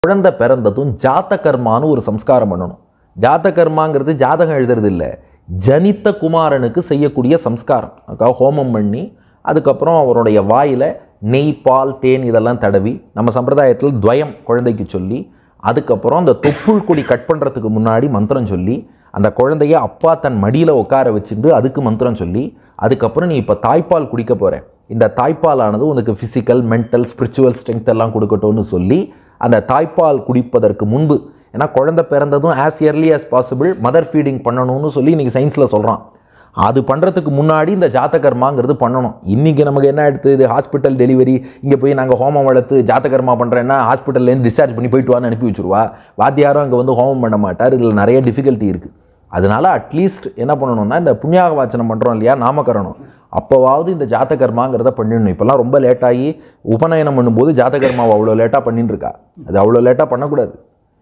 குழந்தை பிறந்ததும் ஜாத கர்மான்னு ஒரு சம்ஸ்காரம் பண்ணணும் ஜாத கர்மாங்கிறது ஜாதகம் எழுதுறது இல்லை ஜனித்த குமாரனுக்கு செய்யக்கூடிய சம்ஸ்காரம் அதுக்காக ஹோமம் பண்ணி அதுக்கப்புறம் அவருடைய வாயில் நெய் பால் தேன் இதெல்லாம் தடவி நம்ம சம்பிரதாயத்தில் துவயம் குழந்தைக்கு சொல்லி அதுக்கப்புறம் அந்த தொப்புள் கொடி கட் பண்ணுறதுக்கு முன்னாடி மந்திரம் சொல்லி அந்த குழந்தைய அப்பா தன் மடியில் உட்கார வச்சுட்டு அதுக்கு மந்திரம் சொல்லி அதுக்கப்புறம் நீ இப்போ தாய்ப்பால் குடிக்க போகிற இந்த தாய்ப்பாலானது உனக்கு ஃபிசிக்கல் மென்டல் ஸ்பிரிச்சுவல் ஸ்ட்ரென்த் எல்லாம் கொடுக்கட்டும்னு சொல்லி அந்த தாய்ப்பால் குடிப்பதற்கு முன்பு ஏன்னா குழந்தை பிறந்ததும் as early as possible mother feeding பண்ணணும்னு சொல்லி இன்றைக்கி சயின்ஸில் சொல்கிறான் அது பண்ணுறதுக்கு முன்னாடி இந்த ஜாத்தகர்மாங்கிறது பண்ணணும் இன்றைக்கி நமக்கு என்ன எடுத்து இது ஹாஸ்பிட்டல் டெலிவரி இங்கே போய் நாங்கள் ஹோமம் வளர்த்து ஜாத்தகர்மா பண்ணுறேன்னா ஹாஸ்பிட்டல்லேருந்து டிஸ்சார்ஜ் பண்ணி போயிட்டு வான்னு அனுப்பி வச்சுருவா வாத்தியாரும் அங்கே வந்து ஹோமம் பண்ண மாட்டார் இதில் நிறைய டிஃபிகல்ட்டி இருக்குது அதனால அட்லீஸ்ட் என்ன பண்ணணும்னா இந்த புண்ணியாக வாச்சனம் பண்ணுறோம் இல்லையா நாமகரணம் அப்போவாவது இந்த ஜாத்தகர்மாங்கிறத பண்ணிடணும் இப்போல்லாம் ரொம்ப லேட்டாகி உபநயனம் பண்ணும்போது ஜாத்தகர்மாவை அவ்வளோ லேட்டாக பண்ணிட்டு இருக்கா அது அவ்வளோ லேட்டாக பண்ணக்கூடாது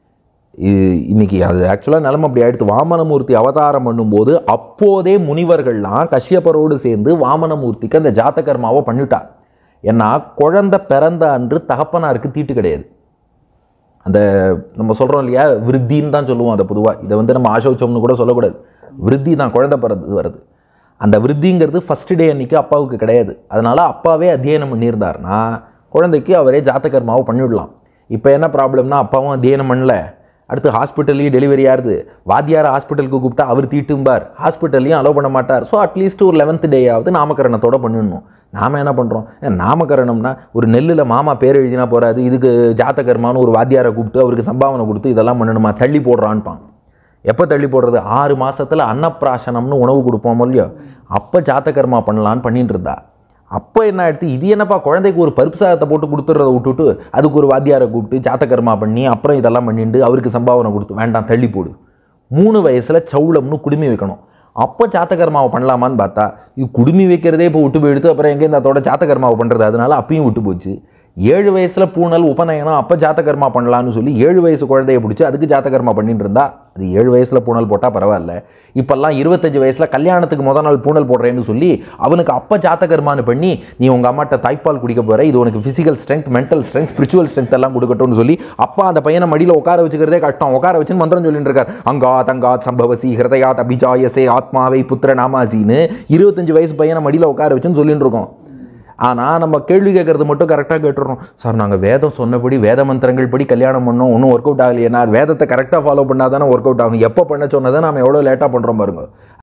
இ- இன்னைக்கு அது ஆக்சுவலாக நிலைமை அப்படி ஆயிடுத்து வாமனமூர்த்தி அவதாரம் பண்ணும்போது அப்போதே முனிவர்கள்லாம் கஷ்யப்பரோடு சேர்ந்து வாமனமூர்த்திக்கு அந்த ஜாத்தகர்மாவை பண்ணிட்டா ஏன்னா குழந்தை பிறந்த அன்று தகப்பனாருக்கு தீட்டு கிடையாது அந்த நம்ம சொல்கிறோம் இல்லையா விருத்தின்னு தான் சொல்லுவோம் அதை பொதுவாக இதை வந்து நம்ம ஆசோச்சம்னு கூட சொல்லக்கூடாது விருத்தி தான் குழந்தை பிறந்து வருது அந்த விருத்திங்கிறது ஃபஸ்ட் டே அன்னைக்கு அப்பாவுக்கு கிடையாது அதனால் அப்பாவே அத்தியனம் பண்ணியிருந்தாருன்னா குழந்தைக்கு அவரே ஜாத்தகர்மாவை பண்ணிவிடலாம் இப்போ என்ன ப்ராப்ளம்னா அப்பாவும் அத்தியனம் பண்ணல அடுத்து ஹாஸ்பிட்டல்லையும் டெலிவரி ஆகுது வாத்தியார் ஹாஸ்பிட்டலுக்கு கூப்பிட்டா அவர் தீட்டும்பார் ஹாஸ்பிட்டல்லையும் அலோவ் பண்ண மாட்டார் ஸோ அட்லீஸ்ட் ஒரு லெவன்த் டேயாவது நாமகரணத்தோட பண்ணிடணும் நாம் என்ன பண்ணுறோம் நாமகரணம்னா ஒரு நெல்லில் மாமா பேர் எழுதினா போறாது இதுக்கு ஜாத்தகர்மான்னு ஒரு வாத்தியாரை கூப்பிட்டு அவருக்கு சம்பாவனை கொடுத்து இதெல்லாம் பண்ணணுமா தள்ளி போடுறான்ப்பான் எப்போ தள்ளி போடுறது ஆறு மாசத்துல அன்னப்பிராசனம்னு உணவு கொடுப்போம் இல்லையோ அப்போ ஜாத்தகர்மா பண்ணலான்னு பண்ணிட்டு இருந்தா அப்போ என்ன ஆயிடுத்து இது என்னப்பா குழந்தைக்கு ஒரு பருப்பு சாதத்தை போட்டு கொடுத்துறத விட்டுட்டு அதுக்கு ஒரு வாத்தியாரை கூப்பிட்டு ஜாத்தகர்மா பண்ணி அப்புறம் இதெல்லாம் பண்ணிட்டு அவருக்கு சம்பாவனை கொடுத்து வேண்டாம் தள்ளி போடு மூணு வயசில் சவுளம்னு குடுமி வைக்கணும் அப்போ ஜாத்தகர்மாவை பண்ணலாமான்னு பார்த்தா இது குடுமி வைக்கிறதே இப்போ விட்டு போயிடுத்து அப்புறம் எங்கே இந்த அதோட ஜாத்தகர்மாவை பண்ணுறது அதனால அப்பயும் விட்டு போச்சு ஏழு வயசில் பூனல் உபநயனம் அப்போ ஜாத்தகர்மா பண்ணலான்னு சொல்லி ஏழு வயசு குழந்தைய பிடிச்சி அதுக்கு ஜாத்தகர்மா பண்ணிட்டு இருந்தா அது ஏழு வயசில் பூனல் போட்டால் பரவாயில்ல இப்போல்லாம் இருபத்தஞ்சு வயசில் கல்யாணத்துக்கு முத நாள் பூனல் போடுறேன்னு சொல்லி அவனுக்கு அப்போ ஜாத்தகர்மான்னு பண்ணி நீ உங்கள் அம்மாட்ட தாய்ப்பால் குடிக்க போகிற இது உனக்கு physical strength mental strength spiritual strength எல்லாம் கொடுக்கட்டும்னு சொல்லி அப்பா அந்த பையனை மடியில் உட்கார வச்சுக்கிறதே கஷ்டம் உட்கார வச்சுன்னு மந்திரம் சொல்லிட்டு இருக்கார் அங்கா தங்காத் சம்பவசி ஹிருதயாத் அபிஜாயசே ஆத்மாவை புத்திர நாமாசின்னு இருபத்தஞ்சு வயசு பையனை மடியில் உட்கார வச்சுன்னு சொல்லிட்டு இருக்கோம் ஆனால் நம்ம கேள்வி கேட்கறது மட்டும் கரெக்டாக கேட்டுடுறோம் சார் நாங்கள் வேதம் சொன்னபடி வேத மந்திரங்கள் படி கல்யாணம் பண்ணோம் ஒன்றும் ஒர்க் அவுட் ஆகலையே நான் வேதத்தை கரெக்டாக ஃபாலோ பண்ணால் தானே ஒர்க் அவுட் ஆகும் எப்போ பண்ண சொன்னதை நம்ம எவ்வளோ லேட்டாக பண்ணுறோம் பாருங்க